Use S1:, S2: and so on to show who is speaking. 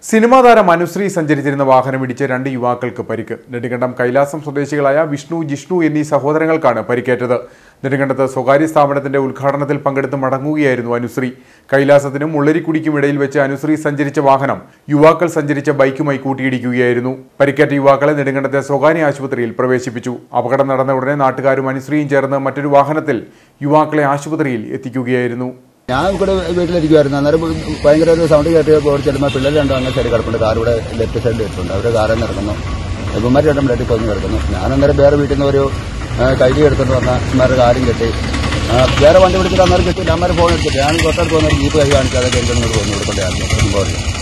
S1: cinema താരം അനുശ്രീ സഞ്ചരിച്ചിരുന്ന വാഹനം ഇടിച്ച് രണ്ട് യുവാക്കൾക്ക് പരിക്ക് നെടുങ്കണ്ടം കൈലാസം സ്വദേശികളായ വിഷ്ണു ജിഷ്ണു എന്നീ സഹോദരങ്ങൾക്കാണ് പരിക്കേറ്റത് നെടുങ്കണ്ടത്ത് സ്വകാര്യ സ്ഥാപനത്തിന്റെ ഉദ്ഘാടനത്തിൽ പങ്കെടുത്ത് മടങ്ങുകയായിരുന്നു അനുശ്രീ കൈലാസത്തിനും മുള്ളരിക്കുടിക്കും ഇടയിൽ വെച്ച് അനുശ്രീ സഞ്ചരിച്ച വാഹനം യുവാക്കൾ സഞ്ചരിച്ച ബൈക്കുമായി കൂട്ടിയിടിക്കുകയായിരുന്നു പരിക്കേറ്റ യുവാക്കളെ നെടുങ്കണ്ടത്തെ സ്വകാര്യ ആശുപത്രിയിൽ പ്രവേശിപ്പിച്ചു അപകടം നടന്ന ഉടനെ നാട്ടുകാരും അനുശ്രീയും ചേർന്ന് മറ്റൊരു വാഹനത്തിൽ യുവാക്കളെ ആശുപത്രിയിൽ എത്തിക്കുകയായിരുന്നു
S2: ഞാൻ ഇവിടെ വീട്ടിലിരിക്കുമായിരുന്നു അന്നേരം ഭയങ്കര ഒരു സൗണ്ട് കേട്ട് ഓടി ചെല്ലുമ്പോൾ പിള്ളേർ രണ്ടും അങ്ങനെ സൈഡിൽ കിടപ്പുണ്ട് കാർ ഇവിടെ ലെഫ്റ്റ് സൈഡിൽ ഇട്ടുണ്ട് അവർ കാറിൽ നിന്ന് ഇറങ്ങുന്നു ഇവന്മാർ രണ്ടും ബ്ലഡിൽ പൊങ്ങി കിടക്കുന്നു ഞാൻ അന്നേരം വേറെ വീട്ടിൽ നിന്ന് ഒരു കൈലി എടുത്തിട്ട് വന്ന ഇമാരുടെ കാര്യം കെട്ടി ആ, വേറെ വണ്ടി വിളിച്ചിട്ട് അന്നേരം കിട്ടിയില്ല അമ്മമാർ ഫോൺ എടുത്തിട്ട് ഞാൻ തൊട്ടടുത്ത് വന്നൊരു ജീപ്പ് കൈ കാണിച്ചാൽ അതൊക്കെ എന്തെങ്കിലും തോന്നി ഇവിടെ കൊണ്ടേ ആയിരുന്നു